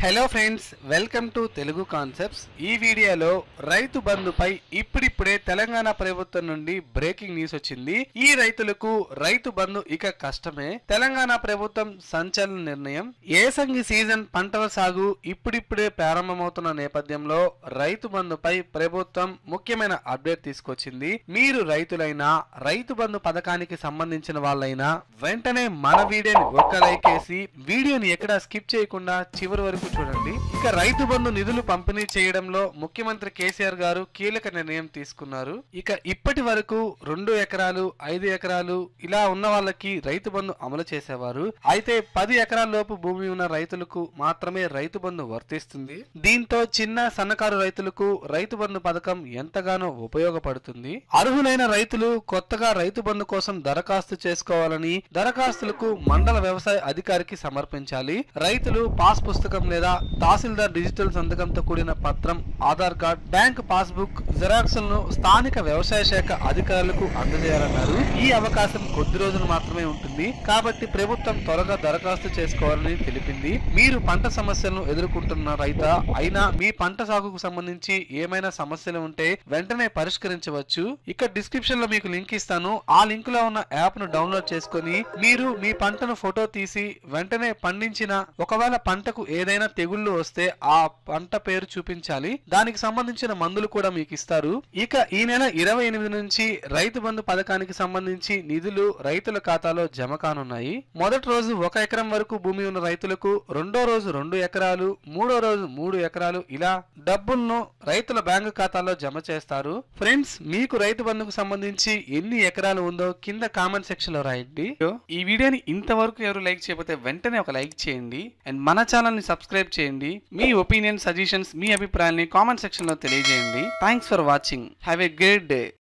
hello friends welcome to Telugu concepts ఈ వీడియోలో రైతు బంధుపై ఇప్పుడిప్పుడే తెలంగాణ ప్రభుత్వం నుండి బ్రేకింగ్ న్యూస్ వచ్చింది ఈ రైతులకు రైతు బంధు ఇక కష్టమే తెలంగాణ ప్రభుత్వం సంచలన నిర్ణయం ఏసంగి సీజన్ పంటల సాగు ఇప్పుడిప్పుడే ప్రారంభమవుతున్న నేపథ్యంలో రైతు బంధుపై ప్రభుత్వం ముఖ్యమైన అప్డేట్ తీసుకొచ్చింది మీరు రైతులైనా రైతు బంధు పథకానికి సంబంధించిన వాళ్ళైనా వెంటనే మన వీడియోని ఒక్క లైక్ వేసి వీడియోని ఎక్కడా స్కిప్ చేయకుండా చివరి వరకు చూడండి ఇక రైతు బంధు నిధులు పంపిణీ చేయడంలో ముఖ్యమంత్రి కేసీఆర్ గారు కీలక నిర్ణయం తీసుకున్నారు ఇక ఇప్పటి వరకు రెండు ఎకరాలు ఐదు ఎకరాలు ఇలా ఉన్న వాళ్ళకి రైతు బంధు అమలు చేసేవారు అయితే పది ఎకరాల లోపు భూమి ఉన్న రైతులకు మాత్రమే రైతు బంధు వర్తిస్తుంది దీంతో చిన్న సన్నకారు రైతులకు రైతు బంధు పథకం ఎంతగానో ఉపయోగపడుతుంది అర్హులైన రైతులు కొత్తగా రైతు బంధు కోసం దరఖాస్తు చేసుకోవాలని దరఖాస్తులకు మండల వ్యవసాయ అధికారికి సమర్పించాలి రైతులు పాస్ పుస్తకం లేదా తహసీల్దార్ డిజిటల్ సంతకంతో కూడిన పత్రం Aadhaar card bank passbook xerox లను స్థానిక వ్యవసాయ శాఖ అధికారులకు అందజేయాలన్నారు ఈ అవకాశం కొద్ది రోజులు మాత్రమే ఉంటుంది కాబట్టి ప్రభుత్వం త్వరగా దరఖాస్తు చేసుకోవాలని తెలిపింది మీరు పంట సమస్యలను ఎదుర్కొంటున్న రైత అయినా మీ పంట సాగుకు సంబంధించి ఏమైనా సమస్యలు ఉంటే వెంటనే పరిష్కరించవచ్చు ఇక డిస్క్రిప్షన్ లో మీకు లింక్ ఇస్తాను ఆ లింక్ లో ఉన్న యాప్ ను డౌన్లోడ్ చేసుకొని మీరు మీ పంటను ఫోటో తీసి వెంటనే పండించిన ఒకవేళ పంటకు ఏదైనా తెగుళ్ళు వస్తే ఆ పంట పేరు చూపించాలి దానికి సంబంధించిన మందులు కూడా మీకు ఇస్తారు ఇక ఈ నెల ఇరవై ఎనిమిది నుంచి రైతు బంధు పథకానికి సంబంధించి నిధులు రైతుల ఖాతాలో జమ కానున్నాయి మొదటి రోజు ఒక ఎకరం వరకు భూమి ఉన్న రైతులకు రెండో రోజు రెండు ఎకరాలు మూడో రోజు మూడు ఎకరాలు ఇలా డబ్బులను రైతుల బ్యాంకు ఖాతాలో జమ చేస్తారు ఫ్రెండ్స్ మీకు రైతు బంధుకు సంబంధించి ఎన్ని ఎకరాలు ఉందో కింద కామెంట్ సెక్షన్ లో రాయండి ఈ వీడియోని ఇంతవరకు ఎవరు లైక్ చేయకపోతే వెంటనే ఒక లైక్ చేయండి అండ్ మన ఛానల్ ని సబ్స్క్రైబ్ చేయండి మీ ఒపీనియన్ సజెషన్స్ మీ అభిప్రాయాన్ని కామెంట్ సెక్షన్ లో తెలియజేయండి thanks for watching have a great day